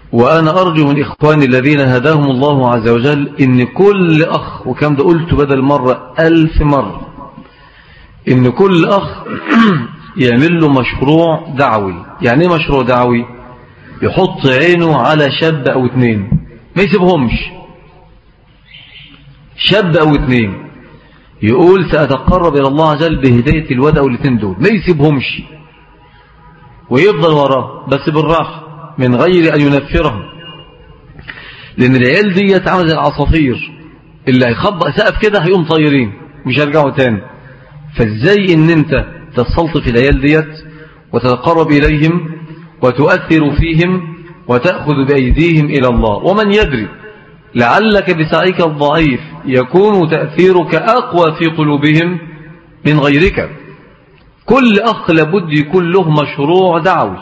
وأنا أرجو من إخواني الذين هداهم الله عز وجل إن كل أخ وكم ده قلت بدل مرة ألف مرة إن كل أخ يعمل له مشروع دعوي يعني ايه مشروع دعوي يحط عينه على شاب أو اتنين ما يسيبهمش شاب أو اتنين يقول سأتقرب إلى الله عز وجل بهداية الواد أو الاتنين دول ما يسيبهمش ويفضل وراه بس بالراحة من غير أن ينفرهم لأن العيال دي يتعامل زي العصافير اللي هيخبأ سقف كده هيقوم طايرين مش هيرجعوا تاني فازاي ان انت تسلط في العيال ديت وتتقرب إليهم وتؤثر فيهم وتأخذ بأيديهم إلى الله ومن يدري لعلك بسعيك الضعيف يكون تأثيرك أقوى في قلوبهم من غيرك كل أخ لابد يكون له مشروع دعوي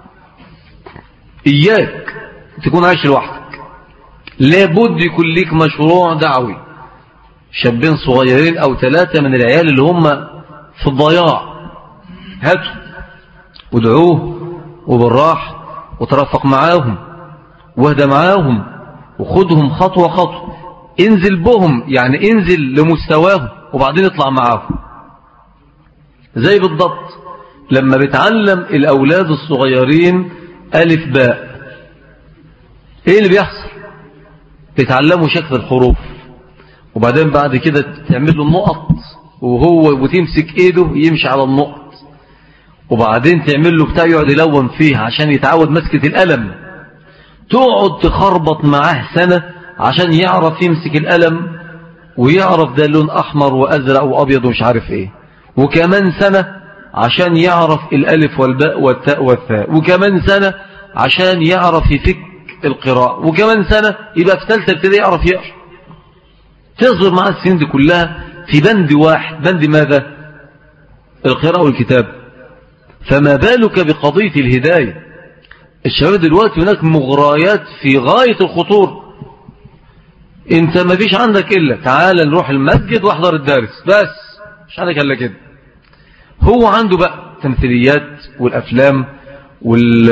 إياك تكون عايش لوحدك لابد يكون لك مشروع دعوي شابين صغيرين أو ثلاثة من العيال اللي هم في الضياع هاتوا ودعوه وبالراح وترفق معاهم واهدى معاهم وخدهم خطوة خطوة انزل بهم يعني انزل لمستواهم وبعدين اطلع معاهم زي بالضبط لما بتعلم الأولاد الصغيرين ألف باء ايه اللي بيحصل بتعلموا شكل الحروف وبعدين بعد كده تعمل له النقط وهو وتمسك ايده يمشي على النقط وبعدين تعمل له بتاع يقعد يلون فيه عشان يتعود مسكة القلم تقعد تخربط معاه سنة عشان يعرف يمسك القلم ويعرف ده لون أحمر وأزرق وأبيض ومش عارف ايه وكمان سنة عشان يعرف الألف والباء والتاء والثاء وكمان سنة عشان يعرف يفك القراءة وكمان سنة يبقى في ثالثة ابتدائي يعرف يقرأ تصغر مع السنين دي كلها في بند واحد بند ماذا القراءة والكتاب فما بالك بقضية الهداية الشباب دلوقتي هناك مغرايات في غاية الخطور انت ما فيش عندك إلا تعال نروح المسجد واحضر الدارس بس مش عندك إلا كده هو عنده بقى تمثيليات والأفلام وال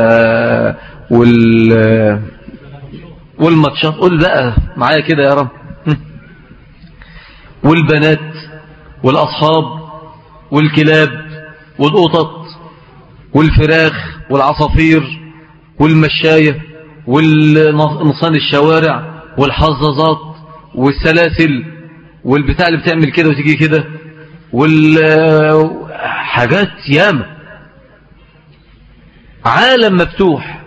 وال والماتشات قول بقى معايا كده يا رب والبنات والأصحاب والكلاب والقطط والفراخ والعصافير والمشاية والنصان الشوارع والحظاظات والسلاسل والبتاع اللي بتعمل كده وتيجي كده والحاجات ياما عالم مفتوح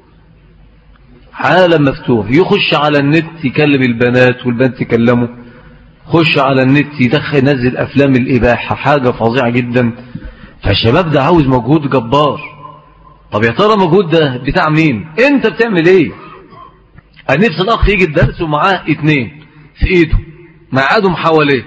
عالم مفتوح يخش على النت يكلم البنات والبنات يكلمه خش على النت يدخل ينزل أفلام الإباحة حاجة فظيعة جدا فالشباب ده عاوز مجهود جبار طب يا ترى مجهود ده بتاع مين انت بتعمل ايه نفس الاخ يجي الدرس ومعاه اتنين في ايده مقعدهم حواليه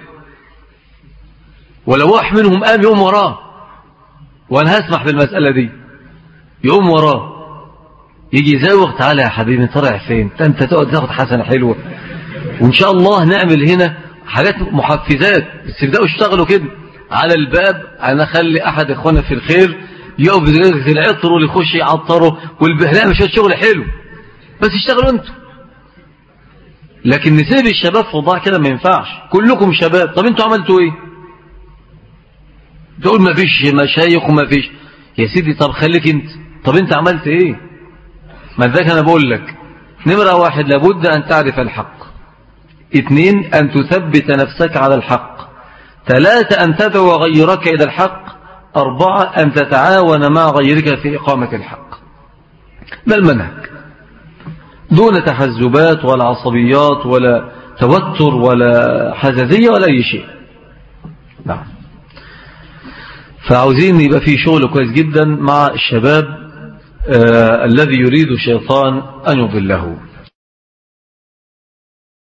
ولو واحد منهم قام يقوم وراه وانا هسمح بالمسألة دي يقوم وراه يجي يزاوغ تعالى يا حبيبي طلع فين انت تقعد تاخد حسنة حلوة وان شاء الله نعمل هنا حاجات محفزات بس يبداوا يشتغلوا كده على الباب انا اخلي احد اخوانا في الخير يقف في العطر واللي يخش يعطره والبهلاء مش شغل حلو بس اشتغلوا انتوا لكن نسيب الشباب في وضع كده ما ينفعش كلكم شباب طب انتوا عملتوا ايه تقول ما فيش مشايخ وما فيش يا سيدي طب خليك انت طب انت عملت ايه ما ذاك انا بقول لك نمرة واحد لابد ان تعرف الحق اثنين ان تثبت نفسك على الحق ثلاثة ان تدعو غيرك الى الحق أربعة أن تتعاون مع غيرك في إقامة الحق ما المنهج دون تحزبات ولا عصبيات ولا توتر ولا حزازية ولا أي شيء نعم فعاوزين يبقى في شغل كويس جدا مع الشباب آه الذي يريد الشيطان أن يضله